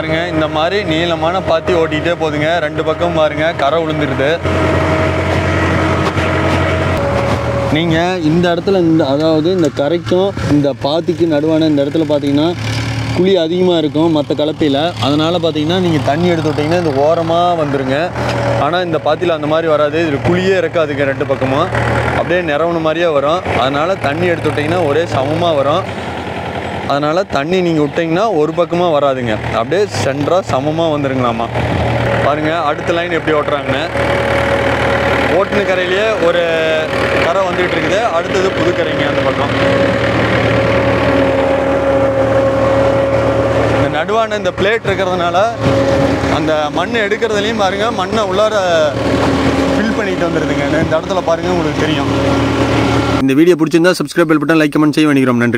பாருங்க இந்த மாதிரி நீளமான பாத்தி ஓட்டிகிட்டே போகுதுங்க ரெண்டு பக்கம் பாருங்க கரை விழுந்துருது நீங்கள் இந்த இடத்துல இந்த அதாவது இந்த கரைக்கும் இந்த பாத்திக்கு நடுவான இந்த இடத்துல பார்த்தீங்கன்னா குழி அதிகமாக இருக்கும் மற்ற கலப்பையில் அதனால் பார்த்தீங்கன்னா நீங்கள் தண்ணி எடுத்து விட்டிங்கன்னா இந்த ஓரமாக வந்துருங்க ஆனால் இந்த பாத்தியில் அந்த மாதிரி வராது இதில் குழியே இருக்காதுங்க ரெண்டு பக்கமும் அப்படியே நிறவுன மாதிரியே வரும் அதனால் தண்ணி எடுத்து விட்டிங்கன்னா ஒரே சமமாக வரும் அதனால் தண்ணி நீங்கள் விட்டிங்கன்னா ஒரு பக்கமாக வராதுங்க அப்படியே சென்டராக சமமாக வந்துருங்களாமா பாருங்கள் அடுத்த லைன் எப்படி ஓட்டுறாங்கன்னு ஓட்டுன கரையிலேயே ஒரு கரை வந்துகிட்டு இருக்குது அடுத்தது புது கரைங்க அந்த பக்கம் இந்த நடுவான இந்த பிளேட் இருக்கிறதுனால அந்த மண் எடுக்கிறதுலையும் பாருங்க மண்ணை உள்ளார ஃபில் பண்ணிட்டு வந்துடுதுங்க இந்த இடத்துல பாருங்க உங்களுக்கு தெரியும் இந்த வீடியோ பிடிச்சிருந்தா சப்ஸ்கிரைப் பட்டன் லைக் கமெண்ட் செய்ய வேண்டிக்கிறோம் நன்றி